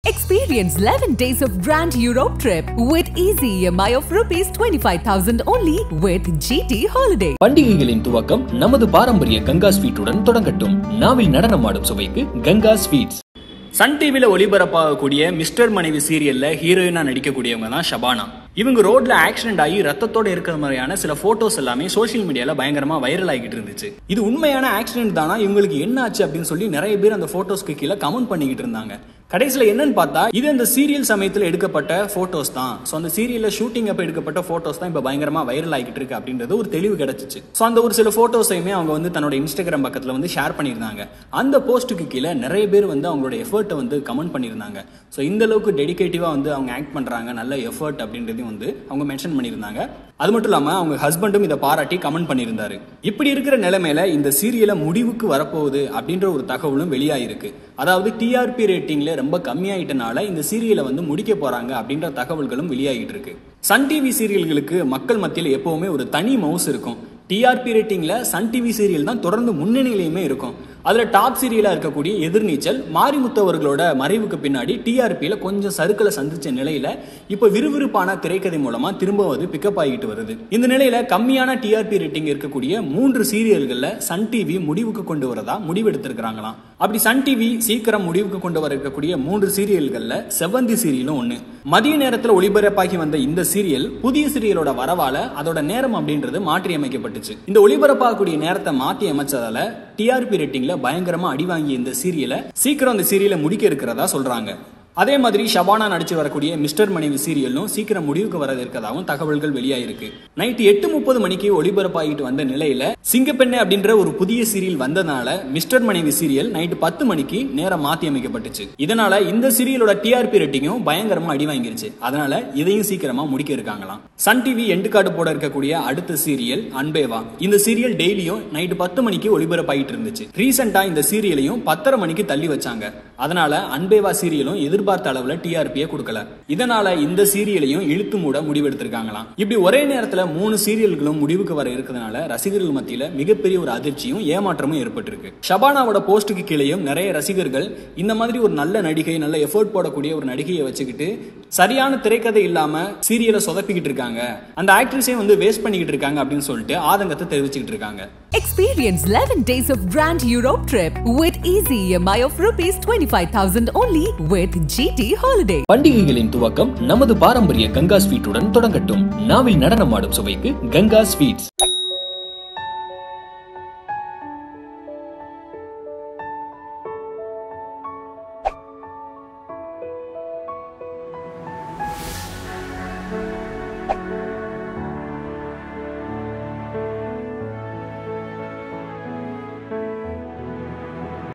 Experience 11 days of Grand Europe trip with easy EMI of rupees 25,000 only with GT Holiday. பண்டிகைகளின் துவக்கம் நமது பாரம்பரிய கங்கா ஸ்வீட்டுடன் தொடங்கட்டும் நாவில் நடனமாடும் சுவைக்கு கங்கா ஸ்வீட்ஸ் சன் டிவில ஒளிபரப்பாகக்கூடிய மிஸ்டர் மனைவி சீரியல்ல ஹீரோயினா நடிக்கக்கூடியவங்க தான் ஷபானா இவங்க ரோட்ல ஆக்சிடென்ட் ஆகி ரத்தத்தோட இருக்கிற மாதிரியான சில போட்டோஸ் எல்லாமே சோஷியல் மீடியால பயங்கரமா வைரல் ஆகிட்டு இருந்துச்சு இது உண்மையான ஆக்சிடென்ட் தானா இவங்களுக்கு என்ன ஆச்சு அப்படின்னு சொல்லி நிறைய பேர் அந்த போட்டோஸ்க்கு கீழே கமெண்ட் பண்ணிக்கிட்டு இருந்தாங்க கடைசியில என்னன்னு பார்த்தா இது அந்த சீரியல் சமயத்தில் எடுக்கப்பட்ட போட்டோஸ் தான் ஸோ அந்த சீரியல்ல ஷூட்டிங் அப்ப எடுக்கப்பட்ட போட்டோஸ் தான் இப்போ பயங்கரமா வைரல் ஆகிட்டு இருக்கு அப்படின்றது ஒரு தெளிவு கிடைச்சிச்சு ஸோ அந்த ஒரு சில போட்டோஸையுமே அவங்க வந்து தன்னோட இன்ஸ்டாகிராம் பக்கத்தில் வந்து ஷேர் பண்ணியிருந்தாங்க அந்த போஸ்ட்டுக்கு கீழே நிறைய பேர் வந்து அவங்களோட எஃபர்ட்டை வந்து கமெண்ட் பண்ணியிருந்தாங்க ஸோ இந்த அளவுக்கு டெடிகேட்டிவாக வந்து அவங்க ஆக்ட் பண்ணுறாங்க நல்ல எஃபர்ட் அப்படின்றதையும் வந்து அவங்க மென்ஷன் பண்ணியிருந்தாங்க அது மட்டும் இல்லாமல் அவங்க ஹஸ்பண்டும் இதை பாராட்டி கமெண்ட் பண்ணியிருந்தாரு இப்படி இருக்கிற நிலைமையில இந்த சீரியலை முடிவுக்கு வரப்போகுது அப்படின்ற ஒரு தகவலும் வெளியாயிருக்கு அதாவது டிஆர்பி ரேட்டிங்ல ரொம்ப கம்மியாயிட்டனால இந்த சீரியலை வந்து முடிக்க போறாங்க அப்படின்ற தகவல்களும் வெளியாகிட்டு இருக்கு சன் டிவி சீரியல்களுக்கு மக்கள் மத்தியில் எப்பவுமே ஒரு தனி மவுஸ் இருக்கும் டிஆர்பி ரேட்டிங்ல சன் டிவி சீரியல் தான் தொடர்ந்து முன்னணியிலையுமே இருக்கும் அதுல டாப் சீரியலா இருக்கக்கூடிய எதிர்நீச்சல் மாரிமுத்து அவர்களோட மறைவுக்கு பின்னாடி டிஆர்பியில கொஞ்சம் சறுக்கலை சந்திச்ச நிலையில இப்ப விறுவிறுப்பான திரைக்கதை மூலமா திரும்ப வந்து பிக்கப் ஆகிட்டு வருது இந்த நிலையில கம்மியான டிஆர்பி ரேட்டிங் இருக்கக்கூடிய மூன்று சீரியல்கள்ல சன் டிவி முடிவுக்கு கொண்டு வரதா முடிவெடுத்திருக்கிறாங்களாம் அப்படி சன் டிவி சீக்கிரம் முடிவுக்கு கொண்டு வர இருக்கக்கூடிய மூன்று சீரியல்கள்ல செவ்வந்தி சீரியலும் ஒண்ணு மதிய நேரத்துல ஒளிபரப்பாகி வந்த இந்த சீரியல் புதிய சீரியலோட வரவால அதோட நேரம் அப்படின்றது மாற்றி அமைக்கப்பட்டுச்சு இந்த ஒளிபரப்பாகக்கூடிய நேரத்தை மாற்றி அமைச்சதால டிஆர்பி ரேட்டிங்ல பயங்கரமா அடி வாங்கிய இந்த சீரியலை சீக்கிரம் அந்த சீரியலை முடிக்க இருக்கிறதா சொல்றாங்க அதே மாதிரி ஷபானா நடிச்சு வரக்கூடிய மிஸ்டர் மனைவி சீரியலும் சீக்கிரம் முடிவுக்கு வர இருக்கதாகவும் தகவல்கள் வெளியாயிருக்கு நைட் எட்டு முப்பது மணிக்கு ஒளிபரப்பாகிட்டு வந்த நிலையில சிங்கப்பெண்ணை அப்படின்ற ஒரு புதிய சீரியல் வந்ததுனால மிஸ்டர் மனைவி சீரியல் நைட் பத்து மணிக்கு நேரம் மாத்தி அமைக்கப்பட்டுச்சு இதனால இந்த சீரியலோட டிஆர்பி ரேட்டிங்கும் பயங்கரமா அடி வாங்கிருச்சு அதனால இதையும் சீக்கிரமா முடிக்க இருக்காங்களாம் சன் டிவி எண்டு கார்டு போட இருக்கக்கூடிய அடுத்த சீரியல் அன்பேவா இந்த சீரியல் டெய்லியும் நைட் பத்து மணிக்கு ஒளிபரப்பாயிட்டு இருந்துச்சு ரீசெண்டா இந்த சீரியலையும் பத்தரை மணிக்கு தள்ளி வச்சாங்க அதனால அன்பேவா சீரியலும் எதிர்பார்த்த அளவுல டிஆர்பியை கொடுக்கல இதனால இந்த சீரியலையும் இழுத்து மூட முடிவெடுத்திருக்காங்களாம் இப்படி ஒரே நேரத்துல மூணு சீரியல்களும் முடிவுக்கு வர இருக்கிறதுனால ரசிகர்கள் மத்தியில மிகப்பெரிய ஒரு அதிர்ச்சியும் ஏமாற்றமும் ஏற்பட்டிருக்கு ஷபானாவோட போஸ்ட்டுக்கு கீழேயும் நிறைய ரசிகர்கள் இந்த மாதிரி ஒரு நல்ல நடிகை நல்ல எஃபோர்ட் போடக்கூடிய ஒரு நடிகையை வச்சுக்கிட்டு சரியான திரைக்கதை இல்லாம சீரியலை சொதப்பிக்கிட்டு இருக்காங்க அந்த ஆக்ட்ரஸையும் வந்து வேஸ்ட் பண்ணிக்கிட்டு இருக்காங்க அப்படின்னு சொல்லிட்டு ஆதங்கத்தை தெரிவிச்சுக்கிட்டு இருக்காங்க Experience 11 days of Grand Europe trip with easy EMI of rupees 25,000 only with GT Holiday. பண்டிகைகளின் துவக்கம் நமது பாரம்பரிய கங்கா ஸ்வீட்டுடன் தொடங்கட்டும் நாவில் நடனமாடும் சுவைக்கு கங்கா ஸ்வீட்ஸ்